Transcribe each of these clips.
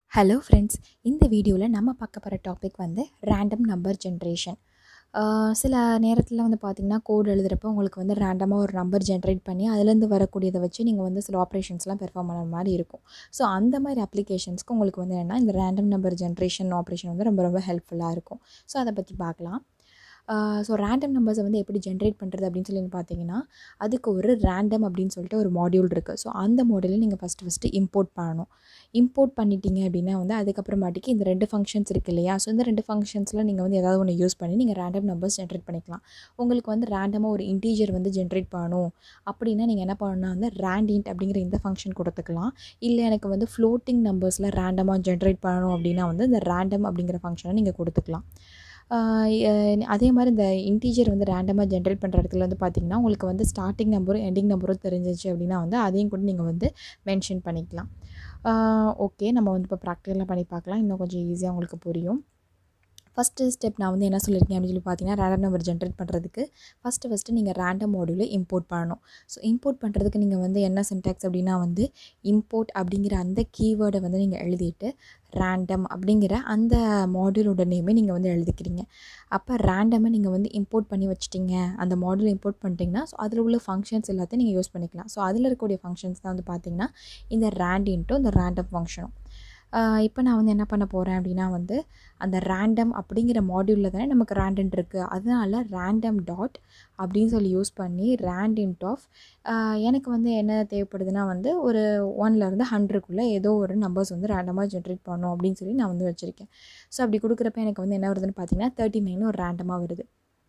hello friends இந்த வீடியோவில் நம்ம பார்க்க போகிற டாபிக் வந்து ரேண்டம் நம்பர் ஜென்ரேஷன் சில நேரத்தில் வந்து பார்த்திங்கன்னா கோட் எழுதுகிறப்ப உங்களுக்கு வந்து ரேண்டமாக ஒரு நம்பர் ஜென்ரேட் பண்ணி அதுலேருந்து வரக்கூடியதை வச்சு நீங்கள் வந்து சில ஆப்ரேஷன்ஸ்லாம் பெர்ஃபார்ம் பண்ணுற மாதிரி இருக்கும் ஸோ அந்த மாதிரி அப்ளிகேஷன்ஸ்க்கு உங்களுக்கு வந்து என்னென்னா இந்த ரேண்டம் நம்பர் ஜென்ரேஷன் ஆப்ரேஷன் வந்து ரொம்ப ரொம்ப ஹெல்ப்ஃபுல்லாக இருக்கும் ஸோ அதை பற்றி பார்க்கலாம் ஸோ ரேண்டம் நம்பர்ஸை வந்து எப்படி ஜென்ரேட் பண்ணுறது அப்படின்னு சொல்லி பார்த்தீங்கன்னா அதுக்கு ஒரு ரேண்டம் அப்படின்னு சொல்லிட்டு ஒரு மாடியூல் இருக்குது ஸோ அந்த மாடியூலை நீங்கள் ஃபஸ்ட்டு ஃபஸ்ட்டு இம்போர்ட் பண்ணணும் இம்போர்ட் பண்ணிட்டீங்க அப்படின்னா வந்து அதுக்கப்புறமாட்டிக்கு இந்த ரெண்டு ஃபங்க்ஷன்ஸ் இருக்குது இல்லையா ஸோ இந்த ரெண்டு ஃபங்க்ஷன்ஸில் நீங்கள் வந்து ஏதாவது ஒன்று யூஸ் பண்ணி நீங்கள் ரேண்டம் நம்பர்ஸ் ஜென்ரேட் பண்ணிக்கலாம் உங்களுக்கு வந்து ரேண்டமாக ஒரு இன்டீஜர் வந்து ஜென்ரேட் பண்ணணும் அப்படின்னா நீங்கள் என்ன பண்ணணும்னா வந்து ரேண்டின்ட் அப்படிங்கிற இந்த ஃபங்க்ஷன் கொடுத்துக்கலாம் இல்லை எனக்கு வந்து ஃப்ளோட்டிங் நம்பர்ஸில் ரேண்டமாக ஜென்ரேட் பண்ணணும் அப்படின்னா வந்து இந்த ரேண்டம் அப்படிங்கிற ஃபங்க்ஷனை நீங்கள் கொடுத்துக்கலாம் அதே மாதிரி இந்த இன்டீஜர் வந்து ரேண்டமாக ஜென்ரேட் பண்ணுற இடத்துல வந்து பார்த்திங்கன்னா உங்களுக்கு வந்து ஸ்டார்டிங் நம்பரும் எண்டிங் நம்பரும் தெரிஞ்சிச்சு அப்படின்னா வந்து அதையும் கூட நீங்கள் வந்து மென்ஷன் பண்ணிக்கலாம் ஓகே நம்ம வந்து இப்போ ப்ராக்டிக்கலாக பண்ணி பார்க்கலாம் இன்னும் கொஞ்சம் ஈஸியாக உங்களுக்கு புரியும் ஃபஸ்ட்டு ஸ்டெப் நான் வந்து என்ன சொல்லியிருக்கேன் அப்படின்னு சொல்லி பார்த்தீங்கன்னா ரேண்டம் நம்பர் ஜென்ரேட் பண்ணுறதுக்கு ஃபஸ்ட்டு ஃபஸ்ட்டு நீங்கள் ரேண்டம் மாடியூலை இம்போர்ட் பண்ணணும் ஸோ இம்போர்ட் பண்ணுறதுக்கு நீங்கள் வந்து என்ன சின்டாக்ஸ் அப்படின்னா வந்து இம்போர்ட் அப்படிங்கிற அந்த கீவேர்டை வந்து நீங்கள் எழுதிட்டு ரேண்டம் அப்படிங்கிற அந்த மாடியூலோட நேமே நீங்கள் வந்து எழுதிக்கிறீங்க அப்போ ரேண்டமை நீங்கள் வந்து இம்போர்ட் பண்ணி வச்சிட்டிங்க அந்த மாடியூல் இம்போர்ட் பண்ணிட்டீங்கன்னா ஸோ அதில் உள்ள ஃபங்க்ஷன்ஸ் எல்லாத்தையும் நீங்கள் யூஸ் பண்ணிக்கலாம் ஸோ அதில் இருக்கக்கூடிய ஃபங்க்ஷன்ஸ் தான் வந்து பார்த்திங்கன்னா இந்த ரேண்டின்ட்டும் இந்த ரேண்டம் ஃபங்க்ஷனும் இப்போ நான் வந்து என்ன பண்ண போகிறேன் அப்படின்னா வந்து அந்த ரேண்டம் அப்படிங்கிற மாடியூலில் தானே நமக்கு ரேண்டன்ட் இருக்குது அதனால ரேண்டம் டாட் அப்படின்னு சொல்லி யூஸ் பண்ணி ரேண்டின்ட் ஆஃப் எனக்கு வந்து என்ன தேவைப்படுதுன்னா வந்து ஒரு ஒன்லேருந்து ஹண்ட்ரட்குள்ளே ஏதோ ஒரு நம்பர்ஸ் வந்து ரேண்டமாக ஜென்ரேட் பண்ணணும் அப்படின்னு சொல்லி நான் வந்து வச்சுருக்கேன் ஸோ அப்படி கொடுக்குறப்ப எனக்கு வந்து என்ன வருதுன்னு பார்த்தீங்கன்னா தேர்ட்டி நைன் ஒரு ரேண்டமாக வருது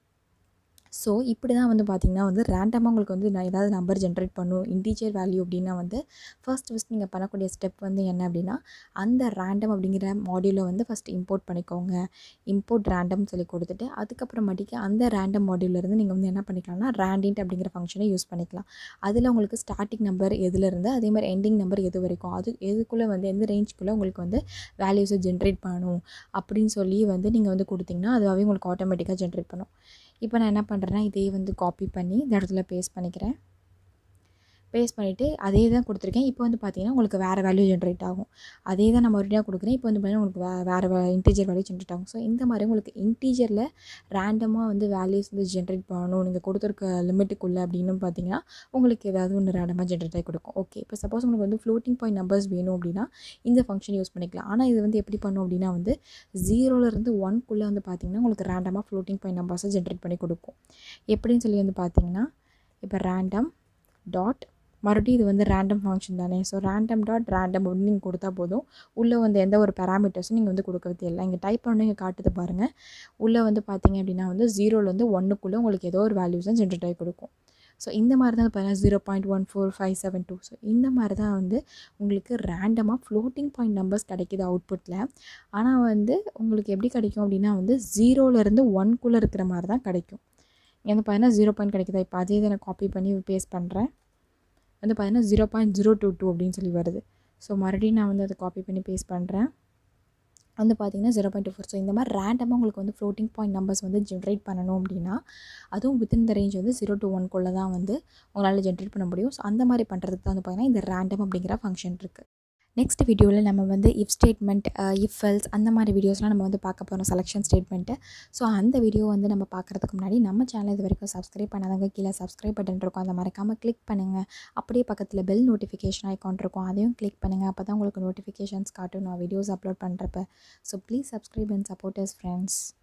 ஸோ இப்படி தான் வந்து பார்த்திங்கன்னா வந்து ரேண்டமாக உங்களுக்கு வந்து நான் ஏதாவது நம்பர் ஜென்ரேட் பண்ணும் இன்டீஜர் வேல்யூ அப்படின்னா வந்து ஃபர்ஸ்ட் ஃபஸ்ட் நீங்கள் பண்ணக்கூடிய ஸ்டெப் வந்து என்ன அப்படின்னா அந்த ரேண்டம் அப்படிங்கிற மாடியூலை வந்து ஃபஸ்ட் இம்போர்ட் பண்ணிக்கோங்க இம்போர்ட் ரேண்டம் சொல்லி கொடுத்துட்டு அதுக்கப்புறமாட்டிக்கு அந்த ரேண்டம் மாடியூலேருந்து நீங்கள் வந்து என்ன பண்ணிக்கலாம்னா ரேண்டின்ட் அப்படிங்கிற ஃபங்க்ஷனை யூஸ் பண்ணிக்கலாம் அதில் உங்களுக்கு ஸ்டார்டிங் நம்பர் எதுலேருந்து அதே மாதிரி எண்டிங் நம்பர் எது வரைக்கும் அது எதுக்குள்ளே வந்து எந்த ரேஞ்சுக்குள்ளே உங்களுக்கு வந்து வேல்யூஸை ஜென்ரேட் பண்ணணும் அப்படின்னு சொல்லி வந்து நீங்கள் வந்து கொடுத்தீங்கன்னா அதுவாகவே உங்களுக்கு ஆட்டோமேட்டிக்காக ஜென்ரேட் பண்ணும் இப்போ நான் என்ன பண்ணுறேன்னா இதே வந்து காப்பி பண்ணி இந்த இடத்துல பேஸ்ட் பண்ணிக்கிறேன் பேஸ்ட் பண்ணிவிட்டு அதே தான் கொடுத்துருக்கேன் இப்போ வந்து பார்த்தீங்கன்னா உங்களுக்கு வேறு வேல்யூ ஜென்ரேட் ஆகும் அதே தான் நான் மறுபடியும் கொடுக்குறேன் இப்போ வந்து பார்த்தீங்கன்னா உங்களுக்கு வே வேறு இன்டீஜர் வேல்யூ ஜென்ரேட் ஆகும் ஸோ இந்த மாதிரி உங்களுக்கு இன்டீஜரில் ரேண்டமாக வந்து வேல்யூஸ் வந்து ஜென்ரேட் பண்ணணும் நீங்கள் கொடுத்துருக்க லிமிட்டுக்குள்ளே அப்படின்னு பார்த்தீங்கன்னா உங்களுக்கு ஏதாவது ஒன்று ரேண்டமாக ஜென்ரேட் ஆகி கொடுக்கும் ஓகே இப்போ சப்போஸ் உங்களுக்கு வந்து ஃப்ளோட்டிங் பாயிண்ட் நம்பர்ஸ் வேணும் அப்படின்னா இந்த ஃபங்க்ஷன் யூஸ் பண்ணிக்கலாம் ஆனால் இது வந்து எப்படி பண்ணும் அப்படின்னா வந்து ஜீரோலேருந்து ஒன்குள்ளே வந்து பார்த்தீங்கன்னா உங்களுக்கு ரேண்டமாக ஃப்ளோட்டிங் பாயிண்ட் நம்பர்ஸை ஜென்ரேட் பண்ணி கொடுக்கும் எப்படின்னு சொல்லி வந்து பார்த்தீங்கன்னா இப்போ ரேண்டம் டாட் மறுபடியும் இது வந்து ரேண்டம் ஃபங்க்ஷன் தானே ஸோ ரேண்டம் டாட் ரேண்டம் அப்படின்னு நீங்கள் கொடுத்தா போதும் உள்ளே வந்து எந்த ஒரு பேராமீட்டர்ஸும் நீங்கள் வந்து கொடுக்க தேவையில்லை இங்கே டைப் பண்ணி இங்கே காட்டுது பாருங்கள் உள்ளே வந்து பார்த்தீங்க அப்படின்னா வந்து ஜீரோலேருந்து ஒன்றுக்குள்ளே உங்களுக்கு ஏதோ ஒரு வேல்யூஸ் தான் ஜென்ரேட் ஆகி கொடுக்கும் ஸோ இந்த மாதிரி தான் பார்த்தீங்கன்னா zero point one four five seven two so இந்த மாதிரி தான் வந்து உங்களுக்கு ரேண்டமாக ஃப்ளோட்டிங் பாயிண்ட் நம்பர்ஸ் கிடைக்கிது அவுட்புட்டில் ஆனால் வந்து உங்களுக்கு எப்படி கிடைக்கும் அப்படின்னா வந்து ஜீரோலேருந்து ஒன்குள்ளே இருக்கிற மாதிரி தான் கிடைக்கும் இங்கே வந்து பார்த்தீங்கன்னா ஜீரோ பாயிண்ட் கிடைக்குதா இப்போ அதே இதை நான் காப்பி பண்ணி பேஸ்ட் பண்ணுறேன் வந்து பார்த்தீங்கன்னா zero point zero two two அப்படின்னு சொல்லி வருது ஸோ மறுபடியும் நான் வந்து அதை காப்பி பண்ணி பேஸ்ட் பண்ணுறேன் வந்து பார்த்திங்கன்னா zero point two four so இந்த மாதிரி ரேண்டமாக உங்களுக்கு வந்து ஃப்ளோட்டிங் பாயிண்ட் நம்பர்ஸ் வந்து ஜென்ரேட் பண்ணணும் அப்படின்னா அதுவும் வித்தின் த ரேஞ்ச் வந்து ஜீரோ டூ ஒன்குள்ளே தான் வந்து உங்களால் ஜென்ரேட் பண்ண முடியும் ஸோ அந்த மாதிரி பண்ணுறதுக்கு தான் வந்து பார்த்திங்கன்னா இந்த ரேண்டம் அப்படிங்கிற ஃபங்க்ஷன் இருக்குது நெக்ஸ்ட் வீடியோவில் நம்ம வந்து இஃப் ஸ்டேட்மெண்ட் இஃப் ஃபெல்ஸ் அந்த மாதிரி வீடியோஸ்லாம் நம்ம வந்து பார்க்க போகிறோம் செலெக்ஷன் ஸ்டேட்மெண்ட்டு ஸோ அந்த வீடியோ வந்து நம்ம பார்க்குறதுக்கு முன்னாடி நம்ம சேனல் இது வரைக்கும் சப்ஸ்கிரைப் பண்ணாதவங்க கீழே சப்ஸ்கிரைப் பட்டன் இருக்கும் அதை மறக்காமல் கிளிக் பண்ணுங்கள் அப்படியே பக்கத்தில் பெல் நோட்டிஃபிகேஷன் ஐக்கான் இருக்கும் அதையும் கிளிக் பண்ணுங்கள் அப்போ தான் உங்களுக்கு நோட்டிஃபிகேஷன்ஸ் காட்டும் நான் வீடியோஸ் அப்லோட் பண்ணுறப்ப so please subscribe and support us friends